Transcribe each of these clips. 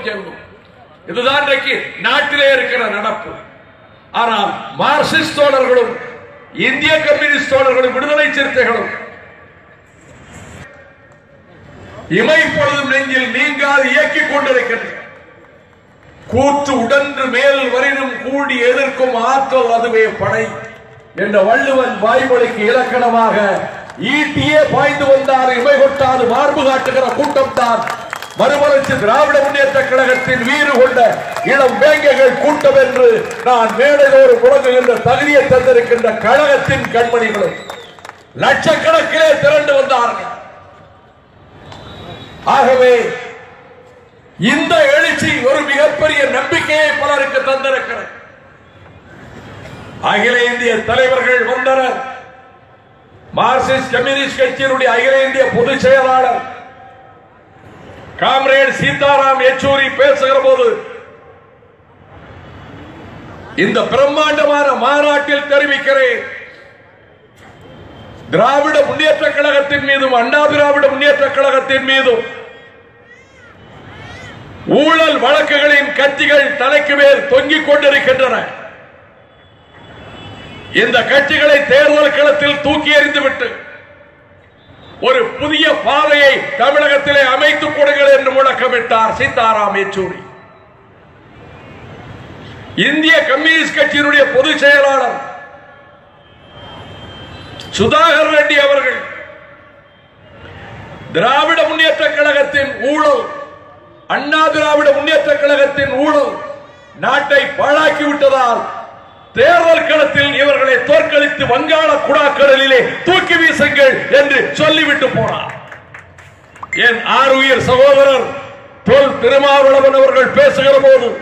செல்லும் இதுதான் இன்றைக்கு நாட்டிலே இருக்கிற நடப்பு ஆனால் மார்க்சிஸ்ட் தோழர்களும் இந்திய கம்யூனிஸ்ட் தோழர்களும் விடுதலை சிறுத்தைகளும் இமைப்பொழுதும் நெஞ்சில் நீங்காது இயக்கிக் கொண்டிருக்கின்றன கூற்று உடன்று மேல் வரினும் கூடி எதிர்க்கும் ஆற்றல் அதுவே படை என்ற வள்ளுவன் வாய்மொழிக்கு இலக்கணமாக ஈட்டியே பாய்ந்து வந்தார் இமை கொட்டாது மார்பு காட்டுகிற கூட்டம் தான் மறுமலர்ச்சி திராவிட முன்னேற்ற கழகத்தின் வீறு கொண்ட இளம் வேங்கைகள் கூட்டம் என்று நான் மேடையோடு முழங்குகின்ற தகுதியை தந்திருக்கின்ற கழகத்தின் கண்மணிகளும் லட்சக்கணக்கிலே திரண்டு வந்தார்கள் ஆகவே இந்த எழுச்சி ஒரு மிகப்பெரிய நம்பிக்கையை பலருக்கு தந்திருக்கிறது அகில இந்திய தலைவர்கள் வந்தனர் மார்க்சிஸ்ட் கம்யூனிஸ்ட் கட்சியினுடைய அகில இந்திய பொதுச் செயலாளர் காம்ரேட் சீதாராம் யெச்சூரி பேசுகிற போது இந்த பிரம்மாண்டமான மாநாட்டில் தெரிவிக்கிறேன் திராவிட முன்னேற்ற கழகத்தின் மீதும் அண்ணா திராவிட முன்னேற்ற கழகத்தின் மீதும் ஊழல் வழக்குகளின் கட்சிகள் தலைக்கு மேல் தொங்கிக் கொண்டிருக்கின்றன இந்த கட்சிகளை தேர்தல் களத்தில் தூக்கி எறிந்துவிட்டு ஒரு புதிய பாதையை தமிழகத்திலே அமைத்துக் கொடுங்கள் என்று முழக்கமிட்டார் சீதாராம் யெச்சூரி இந்திய கம்யூனிஸ்ட் கட்சியினுடைய பொதுச் செயலாளர் சுதாகர் ரெட்டி அவர்கள் திராவிட முன்னேற்ற கழகத்தின் ஊழல் அண்ணா திராவிட முன்னேற்ற கழகத்தின் ஊழல் நாட்டை பாழாக்கி விட்டதால் தேர்தல் களத்தில் இவர்களை தோற்கடித்து வங்காள குடாக்கடலிலே தூக்கி வீசுங்கள் என்று சொல்லிவிட்டு போனார் என் ஆறுயிர் சகோதரர் தொல் திருமாவளவன் அவர்கள் பேசுகிற போது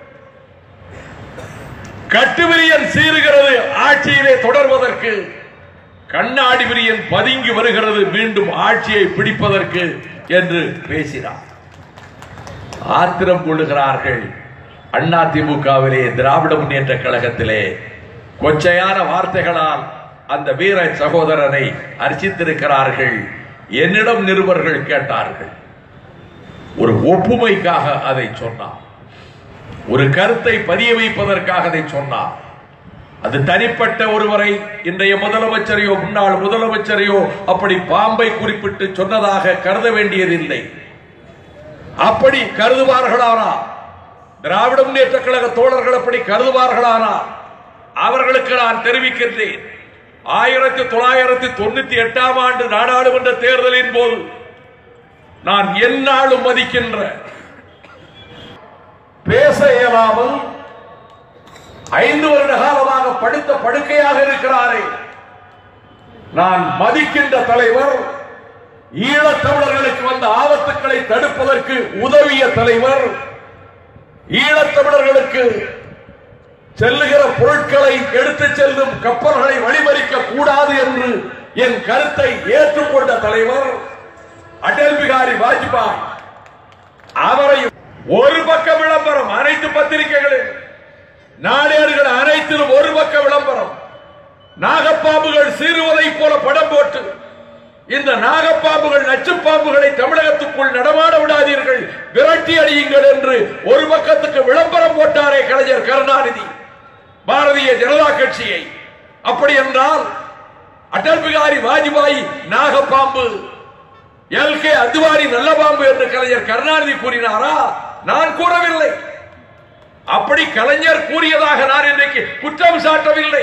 கட்டுவிரியன் சீறுகிறது ஆட்சியிலே தொடர்வதற்கு கண்ணாடி விரியன் பதுங்கி வருகிறது மீண்டும் ஆட்சியை பிடிப்பதற்கு என்று பேசினார் ஆத்திரம் கொள்ளுகிறார்கள் அண்ணா திமுகவிலே திராவிட முன்னேற்ற கழகத்திலே கொச்சையான வார்த்தைகளால் அந்த வீர சகோதரனை அர்ச்சித்திருக்கிறார்கள் என்னிடம் நிருபர்கள் கேட்டார்கள் ஒரு ஒப்புமைக்காக அதை சொன்னார் ஒரு கருத்தை பதிய வைப்பதற்காக அதை சொன்னார் அது தனிப்பட்ட ஒருவரை இன்றைய முதலமைச்சரையோ முன்னாள் முதலமைச்சரையோ அப்படி பாம்பை குறிப்பிட்டு சொன்னதாக கருத வேண்டியதில்லை அப்படி கருதுவார்களானா திராவிட முன்னேற்ற கழக தோழர்கள் அப்படி கருதுவார்களானா அவர்களுக்கு நான் தெரிவிக்கின்றேன் ஆயிரத்தி தொள்ளாயிரத்தி தொண்ணூத்தி எட்டாம் ஆண்டு நாடாளுமன்ற தேர்தலின் போது நான் எந்நாளும் மதிக்கின்ற பேச இயலாமல் ஐந்து வருட காலமாக படுத்த படுக்கையாக இருக்கிறாரே நான் மதிக்கின்ற தலைவர் ஈழத்தமிழர்களுக்கு வந்த ஆபத்துக்களை தடுப்பதற்கு உதவிய தலைவர் ஈழத்தமிழர்களுக்கு செல்லுகிற பொருட்களை எடுத்துச் செல்லும் கப்பல்களை வழிமறிக்க கூடாது என்று என் கருத்தை ஏற்றுக்கொண்ட தலைவர் அடல் பிகாரி வாஜ்பாய் அவரை ஒரு பக்க விளம்பரம் அனைத்து பத்திரிகைகளில் நாளேடுகள் அனைத்திலும் ஒரு பக்க விளம்பரம் நாகப்பாம்புகள் சீறுவதை போல படம் போட்டு இந்த நாகப்பாம்புகள் நச்சுப்பாம்புகளை தமிழகத்துக்குள் நடமாட விடாதீர்கள் விரட்டி அடியுங்கள் என்று ஒரு பக்கத்துக்கு விளம்பரம் போட்டாரே கலைஞர் கருணாநிதி பாரதிய ஜனதா கட்சியை அப்படி என்றால் அடல் பிகாரி வாஜ்பாய் நாகப்பாம்பு எல் கே அத்வானி நல்ல பாம்பு என்று கலைஞர் கருணாநிதி கூறினாரா நான் கூறவில்லை அப்படி கலைஞர் கூறியதாக நான் இன்றைக்கு குற்றம் சாட்டவில்லை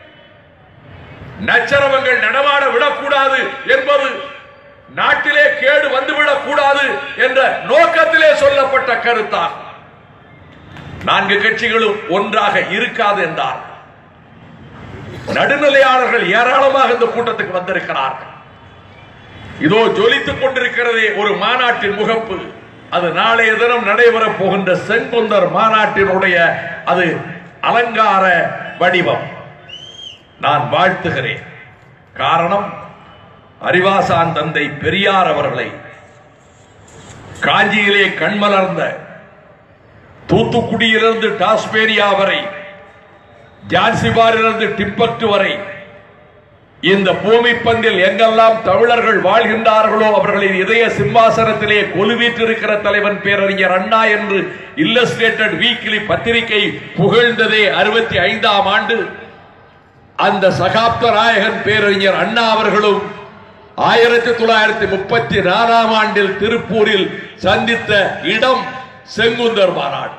நச்சரவங்கள் நடமாட விடக்கூடாது என்பது நாட்டிலே கேடு வந்துவிடக் கூடாது என்ற நோக்கத்திலே சொல்லப்பட்ட கருத்தாகும் நான்கு கட்சிகளும் ஒன்றாக இருக்காது என்றார் நடுநிலையாளர்கள் ஏராளமாக இந்த கூட்டத்துக்கு வந்திருக்கிறார்கள் இதோ ஜொலித்துக் கொண்டிருக்கிறதே ஒரு மாநாட்டின் முகப்பு அது நாளைய தினம் நடைபெறப் போகின்ற செங்குந்தர் மாநாட்டினுடைய அது அலங்கார வடிவம் நான் வாழ்த்துகிறேன் காரணம் அறிவாசான் தந்தை பெரியார் அவர்களை காஞ்சியிலே கண்மலர்ந்த தூத்துக்குடியிலிருந்து டாஸ்பேரியா வரை ஜான்சிபாரிலிருந்து டிம்பக்டு வரை இந்த பூமி பந்தில் எங்கெல்லாம் தமிழர்கள் வாழ்கின்றார்களோ அவர்களின் இதய சிம்மாசனத்திலே கொலுவீற்றிருக்கிற தலைவன் பேரறிஞர் அண்ணா என்று இல்லஸ்ட்ரேட்டட் வீக்லி பத்திரிகை புகழ்ந்ததே அறுபத்தி ஐந்தாம் ஆண்டு அந்த சகாப்த நாயகன் பேரறிஞர் அண்ணா அவர்களும் ஆயிரத்தி தொள்ளாயிரத்தி முப்பத்தி நாலாம் ஆண்டில் திருப்பூரில் சந்தித்த இடம் செங்குந்தர் மாநாடு